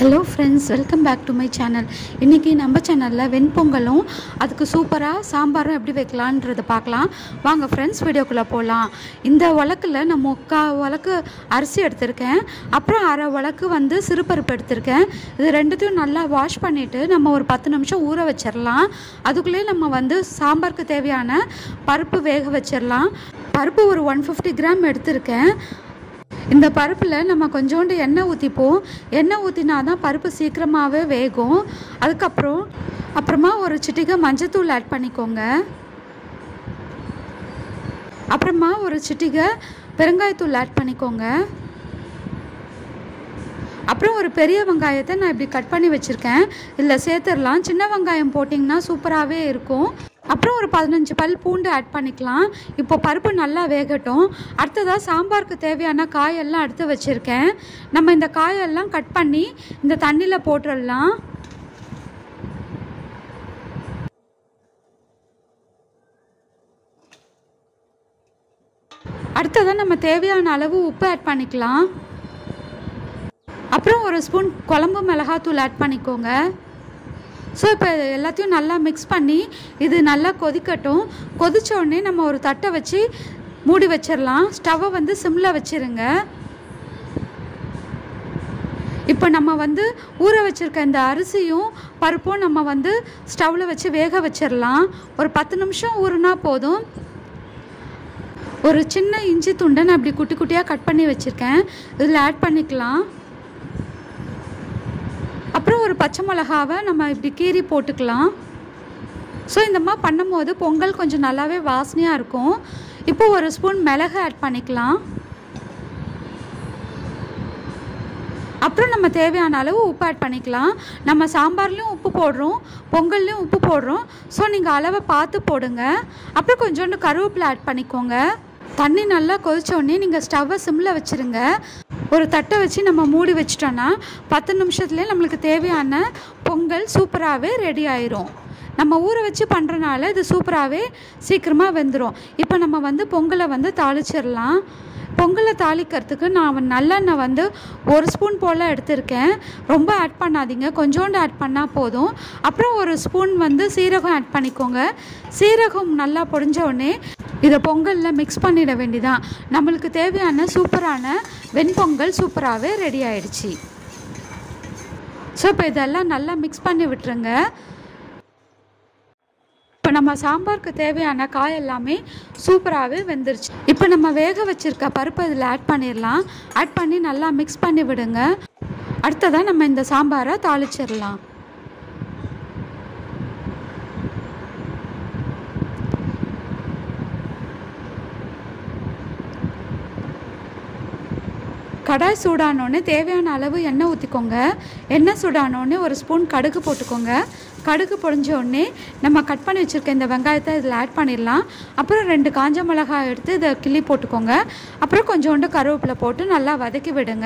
hello friends welcome back to my channel இன்றைக்கி நம்ம சேனலில் வெண்பொங்கலும் அதுக்கு சூப்பராக சாம்பாரும் எப்படி வைக்கலான்றதை பார்க்கலாம் வாங்க ஃப்ரெண்ட்ஸ் வீடியோக்குள்ளே போகலாம் இந்த உலக்கில் நான் முக்கா உலக்கு அரிசி எடுத்திருக்கேன் அப்புறம் அரை உலக்கு வந்து சிறுபருப்பு எடுத்திருக்கேன் இது ரெண்டுத்தையும் நல்லா வாஷ் பண்ணிவிட்டு நம்ம ஒரு பத்து நிமிஷம் ஊற வச்சிடலாம் அதுக்குள்ளேயே நம்ம வந்து சாம்பாருக்கு தேவையான பருப்பு வேக வச்சிடலாம் பருப்பு ஒரு ஒன் ஃபிஃப்டி கிராம் எடுத்திருக்கேன் இந்த பருப்பில் நம்ம கொஞ்சோண்டு எண்ணெய் ஊற்றிப்போம் எண்ணெய் ஊற்றினா தான் பருப்பு சீக்கிரமாகவே வேகும் அதுக்கப்புறம் அப்புறமா ஒரு சிட்டிகை மஞ்சத்தூள் ஆட் பண்ணிக்கோங்க அப்புறமா ஒரு சிட்டிகை பெருங்காயத்தூள் ஆட் பண்ணிக்கோங்க அப்புறம் ஒரு பெரிய வெங்காயத்தை நான் இப்படி கட் பண்ணி வச்சுருக்கேன் இதில் சேர்த்துடலாம் சின்ன வெங்காயம் போட்டிங்கன்னா சூப்பராகவே இருக்கும் அப்புறம் ஒரு பதினஞ்சு பல் பூண்டு ஆட் பண்ணிக்கலாம் இப்போ பருப்பு நல்லா வேகட்டும் அடுத்ததாக சாம்பாருக்கு தேவையான காயெல்லாம் எடுத்து வச்சுருக்கேன் நம்ம இந்த காயெல்லாம் கட் பண்ணி இந்த தண்ணியில் போட்டுடலாம் அடுத்ததாக நம்ம தேவையான அளவு உப்பு ஆட் பண்ணிக்கலாம் அப்புறம் ஒரு ஸ்பூன் குழம்பு மிளகாத்தூள் ஆட் பண்ணிக்கோங்க ஸோ இப்போ எல்லாத்தையும் நல்லா மிக்ஸ் பண்ணி இது நல்லா கொதிக்கட்டும் கொதிச்ச உடனே நம்ம ஒரு தட்டை வச்சு மூடி வச்சிடலாம் ஸ்டவ்வை வந்து சிம்மில் வச்சுருங்க இப்போ நம்ம வந்து ஊற வச்சுருக்க இந்த அரிசியும் பருப்பும் நம்ம வந்து ஸ்டவ்வில் வச்சு வேக வச்சிடலாம் ஒரு பத்து நிமிஷம் ஊறுனா போதும் ஒரு சின்ன இஞ்சி துண்டை நான் இப்படி குட்டி குட்டியாக கட் பண்ணி வச்சுருக்கேன் இதில் ஆட் பண்ணிக்கலாம் அப்புறம் ஒரு பச்சை மிளகாவை நம்ம இப்படி கீறி போட்டுக்கலாம் ஸோ இந்த மாதிரி பண்ணும்போது பொங்கல் கொஞ்சம் நல்லாவே வாசனையாக இருக்கும் இப்போ ஒரு ஸ்பூன் மிளகு ஆட் பண்ணிக்கலாம் அப்புறம் நம்ம தேவையான அளவு உப்பு ஆட் பண்ணிக்கலாம் நம்ம சாம்பார்லேயும் உப்பு போடுறோம் பொங்கல்லையும் உப்பு போடுறோம் ஸோ நீங்கள் அளவை பார்த்து போடுங்க அப்புறம் கொஞ்சோண்டு கருவேப்பிலை ஆட் பண்ணிக்கோங்க தண்ணி நல்லா கொதிச்ச உடனே நீங்கள் ஸ்டவ்வை சிம்மில் வச்சுருங்க ஒரு தட்டை வச்சு நம்ம மூடி வச்சிட்டோன்னா பத்து நிமிஷத்துலேயே நம்மளுக்கு தேவையான பொங்கல் சூப்பராகவே ரெடி ஆயிரும் நம்ம ஊற வச்சு பண்ணுறனால இது சூப்பராகவே சீக்கிரமாக வெந்துடும் இப்போ நம்ம வந்து பொங்கலை வந்து தாளிச்சிடலாம் பொங்கலை தாளிக்கிறதுக்கு நான் நல்லெண்ணெய் வந்து ஒரு ஸ்பூன் போல் எடுத்திருக்கேன் ரொம்ப ஆட் பண்ணாதீங்க கொஞ்சோண்டு ஆட் பண்ணால் போதும் அப்புறம் ஒரு ஸ்பூன் வந்து சீரகம் ஆட் பண்ணிக்கோங்க சீரகம் நல்லா பொடிஞ்ச உடனே இதை பொங்கலில் மிக்ஸ் பண்ணிட வேண்டிதான் நம்மளுக்கு தேவையான சூப்பரான வெண்பொங்கல் சூப்பராகவே ரெடி ஆயிடுச்சு ஸோ இப்போ இதெல்லாம் நல்லா மிக்ஸ் பண்ணி விட்டுருங்க இப்போ நம்ம சாம்பாருக்கு தேவையான காய் எல்லாமே சூப்பராகவே வெந்துருச்சு இப்போ நம்ம வேக வச்சுருக்க பருப்பு இதில் ஆட் பண்ணிடலாம் ஆட் பண்ணி நல்லா மிக்ஸ் பண்ணி விடுங்க அடுத்ததாக நம்ம இந்த சாம்பாரை தாளிச்சிடலாம் கடாய் சூடானோடனே தேவையான அளவு எண்ணெய் ஊற்றிக்கோங்க எண்ணெய் சூடானோடனே ஒரு ஸ்பூன் கடுகு போட்டுக்கோங்க கடுகு பொடிஞ்ச உடனே நம்ம கட் பண்ணி வச்சுருக்க இந்த வெங்காயத்தை இதில் ஆட் பண்ணிடலாம் அப்புறம் ரெண்டு காஞ்ச மிளகாய் எடுத்து இதை கிள்ளி போட்டுக்கோங்க அப்புறம் கொஞ்சோண்டு கருவேப்பிலை போட்டு நல்லா வதக்கி விடுங்க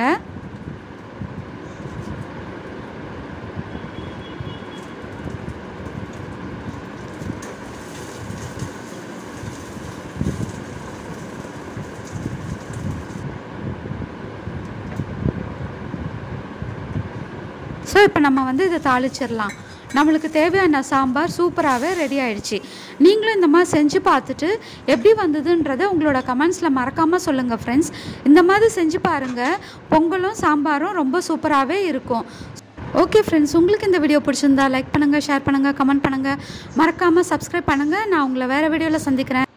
ஸோ இப்போ நம்ம வந்து இதை தாளிச்சிடலாம் நம்மளுக்கு தேவையான சாம்பார் சூப்பராகவே ரெடி ஆயிடுச்சு நீங்களும் இந்த மாதிரி செஞ்சு பார்த்துட்டு எப்படி வந்ததுன்றதை உங்களோட கமெண்ட்ஸில் மறக்காமல் சொல்லுங்கள் ஃப்ரெண்ட்ஸ் இந்த மாதிரி செஞ்சு பாருங்கள் பொங்கலும் சாம்பாரும் ரொம்ப சூப்பராகவே இருக்கும் ஓகே ஃப்ரெண்ட்ஸ் உங்களுக்கு இந்த வீடியோ பிடிச்சிருந்தா லைக் பண்ணுங்கள் ஷேர் பண்ணுங்கள் கமெண்ட் பண்ணுங்கள் மறக்காமல் சப்ஸ்கிரைப் பண்ணுங்கள் நான் உங்களை வேறு வீடியோவில் சந்திக்கிறேன்